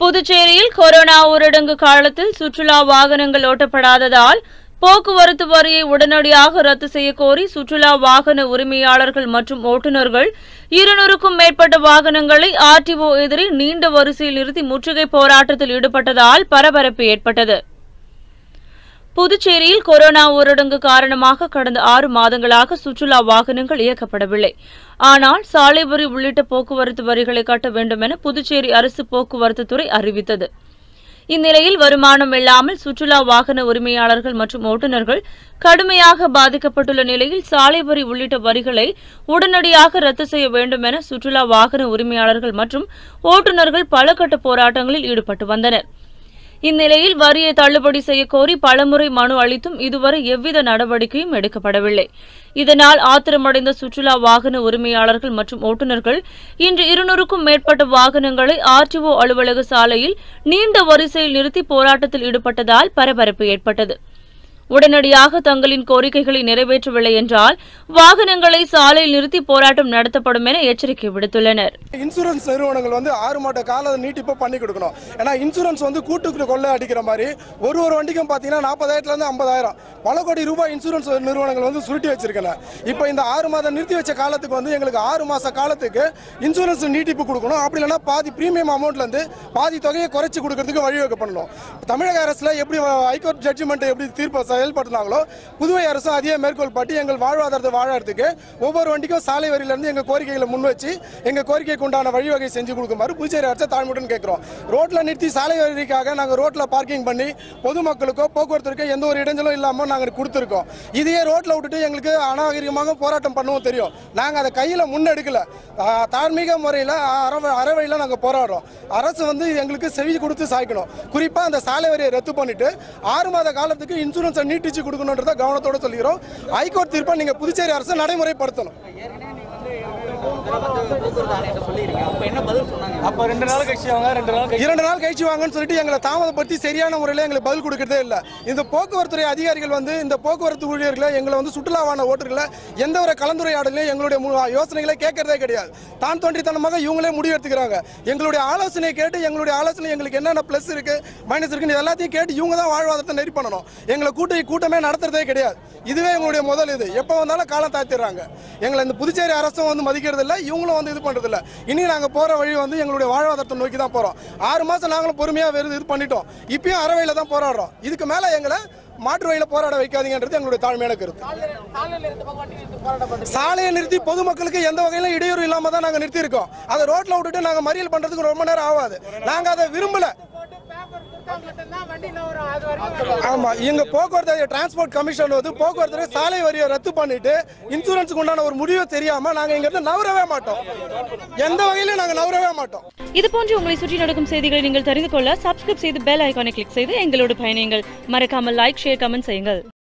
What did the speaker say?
புதுச்சேரியில் கொரோனா ஊரடங்கு காலத்தில் சுற்றுலா வாகனங்கள் ஓட்டப்படாததால் போக்குவரத்து வரியை உடனடியாக ரத்து செய்ய கோரி சுற்றுலா வாகன உரிமையாளர்கள் மற்றும் ஓட்டுநர்கள் இருநூறுக்கும் மேற்பட்ட வாகனங்களை ஆர்டிஓ எதிரே நீண்ட வரிசையில் நிறுத்தி முற்றுகை போராட்டத்தில் ஈடுபட்டதால் பரபரப்பு ஏற்பட்டது புதுச்சேரியில் கொரோனா ஊரடங்கு காரணமாக கடந்த ஆறு மாதங்களாக சுற்றுலா வாகனங்கள் இயக்கப்படவில்லை ஆனால் சாலை வரி உள்ளிட்ட போக்குவரத்து வரிகளை கட்ட வேண்டும் என புதுச்சேரி அரசு போக்குவரத்து துறை அறிவித்தது இந்நிலையில் வருமானம் இல்லாமல் சுற்றுலா வாகன உரிமையாளர்கள் மற்றும் ஓட்டுநர்கள் கடுமையாக பாதிக்கப்பட்டுள்ள நிலையில் சாலை வரி உள்ளிட்ட வரிகளை உடனடியாக ரத்து செய்ய வேண்டும் என சுற்றுலா வாகன உரிமையாளர்கள் மற்றும் ஓட்டுநர்கள் பல கட்ட போராட்டங்களில் ஈடுபட்டு வந்தனர் இந்நிலையில் வரியை தள்ளுபடி செய்ய கோரி பலமுறை மனு அளித்தும் இதுவரை எவ்வித நடவடிக்கையும் எடுக்கப்படவில்லை இதனால் ஆத்திரமடைந்த சுற்றுலா வாகன உரிமையாளர்கள் மற்றும் ஓட்டுநர்கள் இன்று இருநூறுக்கும் மேற்பட்ட வாகனங்களை ஆர்டிஓ அலுவலக சாலையில் நீண்ட வரிசையில் நிறுத்தி போராட்டத்தில் ஈடுபட்டதால் பரபரப்பு ஏற்பட்டது உடனடியாக தங்களின் கோரிக்கைகளை நிறைவேற்றவில்லை என்றால் வாகனங்களை சாலையில் நிறுத்தி போராட்டம் நடத்தப்படும் என எச்சரிக்கை விடுத்துள்ளனர் இன்சூரன்ஸ் நிறுவனங்கள் வந்து ஆறு மாத கால நீட்டிப்பு பண்ணி கொடுக்கணும் ஏன்னா இன்சூரன்ஸ் வந்து கூட்டுக்கு கொள்ளை அடிக்கிற மாதிரி ஒரு ஒரு வண்டிக்கும் பார்த்தீங்கன்னா நாற்பதாயிரத்துலேருந்து ஐம்பதாயிரம் பல கோடி ரூபாய் இன்சூரன்ஸ் நிறுவனங்கள் வந்து சுருட்டி வச்சிருக்கேன் இப்போ இந்த ஆறு மாதம் நிறுத்தி வச்ச காலத்துக்கு வந்து எங்களுக்கு ஆறு மாத காலத்துக்கு இன்சூரன்ஸ் நீட்டிப்பு கொடுக்கணும் அப்படி இல்லைன்னா பாதி ப்ரீமியம் அமௌண்ட்லேருந்து பாதி தொகையை குறைச்சி கொடுக்கறதுக்கு வழிவகை பண்ணணும் தமிழக அரசில் எப்படி ஹைகோர்ட் ஜட்ஜ்மெண்ட் எப்படி தீர்ப்பை செயல்படுத்தினாங்களோ புதுவை அரசும் அதே மேற்கோள் பாட்டி எங்கள் வாழ்வாதாரத்தை வாழறதுக்கு ஒவ்வொரு வண்டிக்கும் சாலை வரியிலேருந்து எங்கள் கோரிக்கைகளை முன் வச்சு எங்கள் கோரிக்கைக்கு உண்டான வழிவகை செஞ்சு கொடுக்குமாறு புதுச்சேரி அரசை தாழ்மையுடன் கேட்குறோம் ரோட்டில் நிறுத்தி சாலை வரிக்காக நாங்கள் ரோட்டில் பார்க்கிங் பண்ணி பொதுமக்களுக்கோ போக்குவரத்துக்கோ எந்த ஒரு இடைஞ்சலும் இல்லாமல் நாங்கள் கொடுத்துருக்கோம் இதையே ரோட்டில் விட்டுட்டு எங்களுக்கு அநாகரிகமாக போராட்டம் பண்ணவும் தெரியும் நாங்கள் அதை கையில் முன்னெடுக்கல ஆஹ், தார்மீக முறையில் அறவ அறவழியில் நாங்கள் போராடுறோம் அரசு வந்து எங்களுக்கு செவி கொடுத்து சாய்க்கணும் குறிப்பாக அந்த சாலை வரியை ரத்து பண்ணிட்டு ஆறு மாத காலத்துக்கு இன்சூரன்ஸை நீட்டிச்சு கொடுக்கணுன்றத கவனத்தோட சொல்லிக்கிறோம் ஹைகோர்ட் தீர்ப்பை நீங்கள் புதுச்சேரி அரசு நடைமுறைப்படுத்தணும் அப்ப ரெண்டு நாள் கழிச்சு வாங்க ரெண்டு நாள் கழிச்சு இரண்டு நாள் கழிச்சு வாங்கன்னு சொல்லிட்டு எங்களை தாமதப்படுத்தி சரியான முறையில் எங்களுக்கு பதில் கொடுக்கறதே இல்லை இந்த போக்குவரத்துறை அதிகாரிகள் வந்து இந்த போக்குவரத்து ஊழியர்களை எங்களை வந்து சுற்றுலாவான ஓட்டுகளை எந்த ஒரு கலந்துரையாடலையும் எங்களுடைய மு- யோசனைகளை கேட்கறதே கிடையாது தான் தோன்றித்தனமாக இவங்களே முடிவு எடுத்துக்கிறாங்க எங்களுடைய ஆலோசனை கேட்டு எங்களுடைய ஆலோசனை எங்களுக்கு என்னென்ன ப்ளஸ் இருக்கு மைனஸ் இருக்குன்னு இது எல்லாத்தையும் கேட்டு இவங்க தான் வாழ்வாதாரத்தை நெறி பண்ணணும் எங்களை கூட்ட கூட்டமே நடத்துறதே கிடையாது இதுவே எங்களுடைய முதல் இது எப்போ வந்தாலும் காலம் தாத்திடுறாங்க எங்களை இந்த புதுச்சேரி அரசும் வந்து மதிக்கிறது இல்லை இவங்களும் வந்து இது பண்றது இல்லை இனி நாங்கள் போற வழி வந்து எங்களுடைய வாழ்வாதாரத்தை நோக்கி தான் போறோம் ஆறு மாசம் நாங்களும் பொறுமையாக வெறுது இது பண்ணிட்டோம் இப்பயும் அறவையில் தான் போராடுறோம் இதுக்கு மேலே எங்களை மாற்று வழியில் போராட வைக்காதீங்கன்றது எங்களுடைய தாழ்மையான கருத்து சாலையை நிறுத்தி பொதுமக்களுக்கு எந்த வகையிலும் இடையூறு இல்லாம தான் நாங்க நிறுத்தி இருக்கோம் அதை ரோட்ல விட்டுட்டு நாங்க மறியல் பண்றதுக்கு ரொம்ப நேரம் ஆகாது நாங்க அதை விரும்பல ஆமா எங்க போக்குவரத்து டிரான்ஸ்போர்ட் கமிஷன் வந்து போக்குவரத்து சாலை வரியை ரத்து பண்ணிட்டு இன்சூரன்ஸுக்கு உண்டான ஒரு முடிவு தெரியாம நாங்க இங்க இருந்து நவரவே மாட்டோம் எந்த வகையிலும் நாங்க நவரவே மாட்டோம் இதுபோன்று உங்களை சுற்றி நடக்கும் செய்திகளை நீங்கள் தெரிந்து கொள்ள சப்ஸ்கிரைப் செய்து பெல் ஐகானை கிளிக் செய்து எங்களோடு பயணியுங்கள் மறக்காமல் லைக் ஷேர் கமெண்ட் செய்யுங்கள்